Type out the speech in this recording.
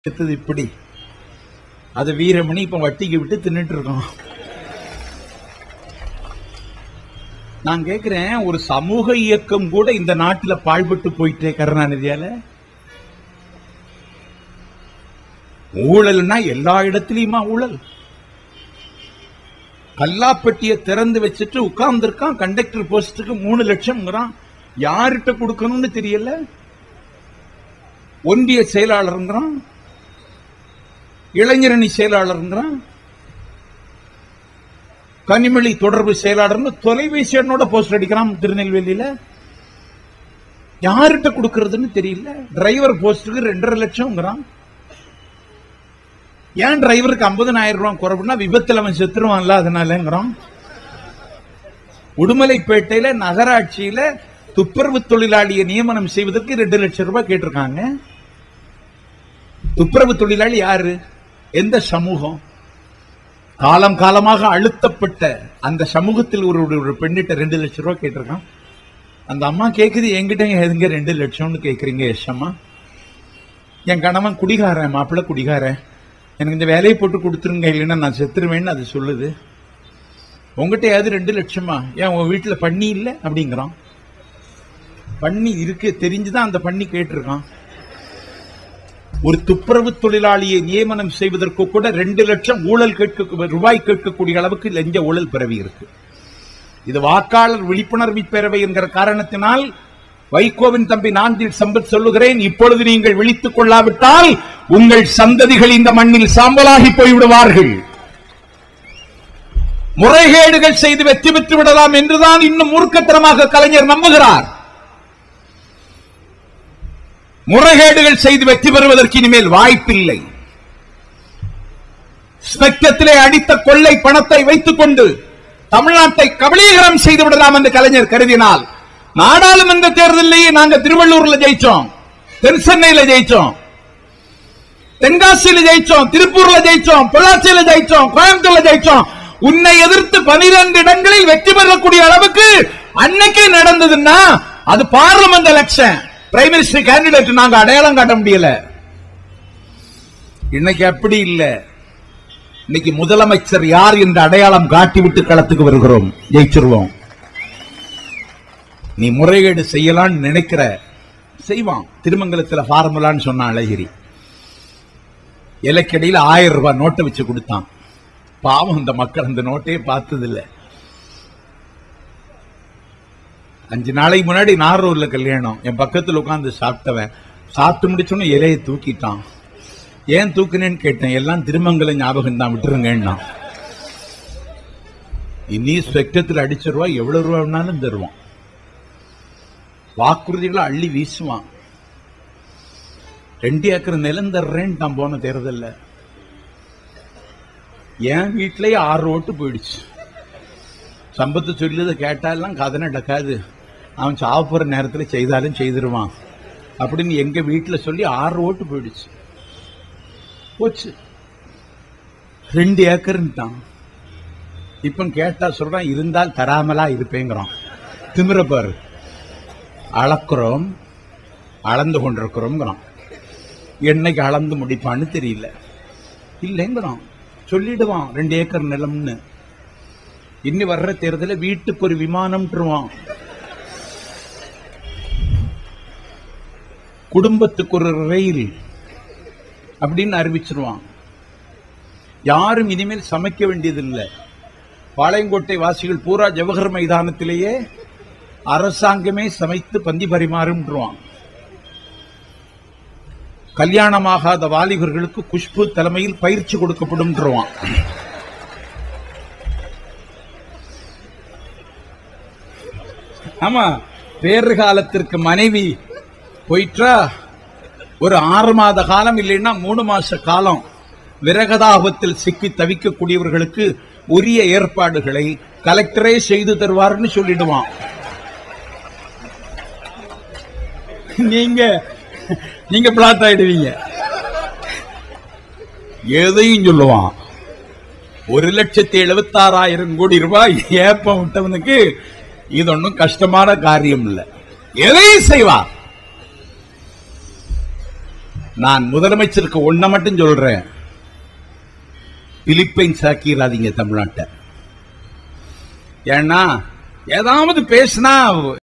எடுத்தது இப்படி அது வீரமணி இப்ப வட்டிக்கு விட்டு தின்னுட்டு இருக்கோம் நான் கேக்குறேன் ஒரு சமூக இயக்கம் கூட இந்த நாட்டுல பாழ்பட்டு போயிட்டே கருணாநிதியால ஊழல்னா எல்லா இடத்துலயுமா ஊழல் கல்லாப்பட்டியை திறந்து வச்சுட்டு உட்கார்ந்துருக்கான் கண்டக்டர் போஸ்டுக்கு மூணு லட்சம்ங்கிறான் யார்கிட்ட கொடுக்கணும்னு தெரியல ஒன்றிய செயலாளருங்கிறான் இளைஞரணி செயலாளருங்கிறான் கனிமொழி தொடர்பு செயலாளர்னு தொலைபேசி எண்ணோட போஸ்ட் அடிக்கிறான் திருநெல்வேலியில யார்கிட்ட கொடுக்கறதுன்னு தெரியல டிரைவர் போஸ்டுக்கு ரெண்டரை லட்சம்ங்கிறான் ஏன் டிரைவருக்கு 50000 ரூபாய் குறைவுனா விபத்துல அவன் செத்துருவான்ல அதனாலங்கிறான் உடுமலைப்பேட்டையில நகராட்சியில துப்புரவு தொழிலாளியை நியமனம் செய்வதற்கு ரெண்டு லட்சம் ரூபாய் கேட்டிருக்காங்க துப்புரவு தொழிலாளி யாரு எந்த சமூகம் காலம் காலமாக அழுத்தப்பட்ட அந்த சமூகத்தில் ஒரு ஒரு- ஒரு பெண்ணிட்ட ரெண்டு லட்சம் ரூபாய் கேட்டிருக்கான் அந்த அம்மா கேக்குது என்கிட்ட எதுங்க ரெண்டு லட்சம்னு கேக்குறீங்க எஸ் அம்மா என் கணவன் குடிகாரன் மாப்பிள்ளை குடிகாரன் எனக்கு இந்த வேலையை போட்டு கொடுத்துருங்க இல்லைன்னா நான் செத்துருவேன்னு அது சொல்லுது உங்ககிட்ட ஏது ரெண்டு லட்சமா ஏன் உன் வீட்டுல பண்ணி இல்ல அப்படிங்கிறான் பண்ணி இருக்கு தெரிஞ்சுதான் அந்த பண்ணி கேட்டிருக்கான் ஒரு துப்புரவு தொழிலாளியை நியமனம் செய்வதற்கு கூட ரெண்டு லட்சம் ஊழல் கேட்க ரூபாய் கேட்கக்கூடிய அளவுக்கு லஞ்ச ஊழல் பரவி இருக்கு இது வாக்காளர் விழிப்புணர்வு பேரவை என்கிற காரணத்தினால் வைகோவின் தம்பி நாந்தில் சம்பத் சொல்லுகிறேன் இப்பொழுது நீங்கள் விழித்துக் கொள்ளாவிட்டால் உங்கள் சந்ததிகள் இந்த மண்ணில் சாம்பலாகி போய்விடுவார்கள் முறைகேடுகள் செய்து வெற்றி பெற்று விடலாம் என்றுதான் இன்னும் மூர்க்கத்தனமாக கலைஞர் நம்புகிறார் முறைகேடுகள் செய்து வெற்றி பெறுவதற்கு இனிமேல் வாய்ப்பில்லை ஸ்பெக்டத்திலே அடித்த கொள்ளை பணத்தை வைத்துக் கொண்டு தமிழ்நாட்டை கபலீகரம் செய்து விடலாம் என்று கலைஞர் கருதினால் நாடாளுமன்ற தேர்தலிலேயே நாங்க திருவள்ளூர்ல ஜெயிச்சோம் தென் சென்னையில ஜெயிச்சோம் தென்காசியில ஜெயிச்சோம் திருப்பூர்ல ஜெயிச்சோம் பொள்ளாச்சியில ஜெயிச்சோம் கோயம்புத்தூர்ல ஜெயிச்சோம் உன்னை எதிர்த்து பனிரெண்டு இடங்களில் வெற்றி பெறக்கூடிய அளவுக்கு அன்னைக்கே நடந்ததுன்னா அது parliament election prime minister candidate நாங்க அடையாளம் காட்ட முடியல இன்னைக்கு அப்படி இல்ல இன்னைக்கு முதலமைச்சர் யார் என்ற அடையாளம் காட்டிவிட்டு களத்துக்கு வருகிறோம் ஜெயிச்சிருவோம் நீ முறைகேடு செய்யலாம்னு நினைக்கிற செய்வான் திருமங்கலத்துல ஃபார்முலான்னு சொன்னான் அழகிரி இலக்கடியில் ஆயிரம் ரூபாய் நோட்டை வச்சு கொடுத்தான் பாவம் அந்த மக்கள் அந்த நோட்டையே பார்த்தது இல்ல அஞ்சு நாளைக்கு முன்னாடி நாரூர்ல கல்யாணம் என் பக்கத்துல உட்கார்ந்து சாப்பிட்டவன் சாப்பிட்டு முடிச்சோன்னு இலையை தூக்கிட்டான் ஏன் தூக்குனேன்னு கேட்டேன் எல்லாம் திருமங்கல ஞாபகம் தான் விட்டுருங்கன்னா இனி ஸ்பெக்டத்தில் அடிச்ச ரூபா எவ்வளவு ரூபா வேணாலும் தருவான் வாக்குறுதிகளை அள்ளி வீசுவான் ரெண்டு ஏக்கர் நிலம் தர்றேன்னு நான் போன தேர்தல்ல என் வீட்லயே ஆறு ஓட்டு போயிடுச்சு சம்பத்து சொல்லியதை கேட்டாலாம் கதை நடக்காது அவன் சாப்பிட்ற நேரத்துல செய்தாலும் செய்திருவான் அப்படின்னு எங்க வீட்டுல சொல்லி ஆறு ஓட்டு போயிடுச்சு போச்சு ரெண்டு ஏக்கர்ன்ட்டான் இப்ப கேட்டா சொல்றான் இருந்தால் தராமலா இருப்பேங்கிறான் திமிர பாரு அளக்குறோம் அளந்து கொண்டிருக்கிறோங்கிறான் என்னைக்கு அளந்து முடிப்பான்னு தெரியல இல்லைங்கிறான் சொல்லிடுவான் ரெண்டு ஏக்கர் நிலம்னு இன்னி வர்ற தேர்தல வீட்டுக்கு ஒரு விமானம்ன்றுவான் குடும்பத்துக்கு ஒரு ரயில் அப்படின்னு அறிவிச்சிருவான் யாரும் இனிமேல் சமைக்க வேண்டியதில்லை பாளையங்கோட்டை வாசிகள் பூரா ஜவஹர் மைதானத்திலேயே அரசாங்கமே சமைத்து பந்தி பரிமாறும்ன்றுவான் கல்யாணமாகாத வாலிபர்களுக்கு குஷ்பு தலைமையில் பயிற்சி கொடுக்கப்படும்ன்றுவான் ஆமா பேறு காலத்திற்கு மனைவி போயிட்டா ஒரு ஆறு மாத காலம் இல்லைன்னா மூணு மாச காலம் விரகதாபத்தில் சிக்கி தவிக்கக்கூடியவர்களுக்கு உரிய ஏற்பாடுகளை கலெக்டரே செய்து தருவார்னு சொல்லிடுவான் நீங்க நீங்க பிளாட் ஆயிடுவீங்க எதையும் சொல்லுவான் ஒரு லட்சத்தி எழுபத்தாறாயிரம் கோடி ரூபாய் ஏப்பம் விட்டவனுக்கு இது ஒன்றும் கஷ்டமான காரியம் இல்லை எதையும் செய்வான் நான் முதலமைச்சருக்கு ஒன்ன மட்டும் சொல்றேன் பிலிப்பைன்ஸ் ஆக்கிடாதீங்க தமிழ்நாட்டை ஏன்னா ஏதாவது பேசினா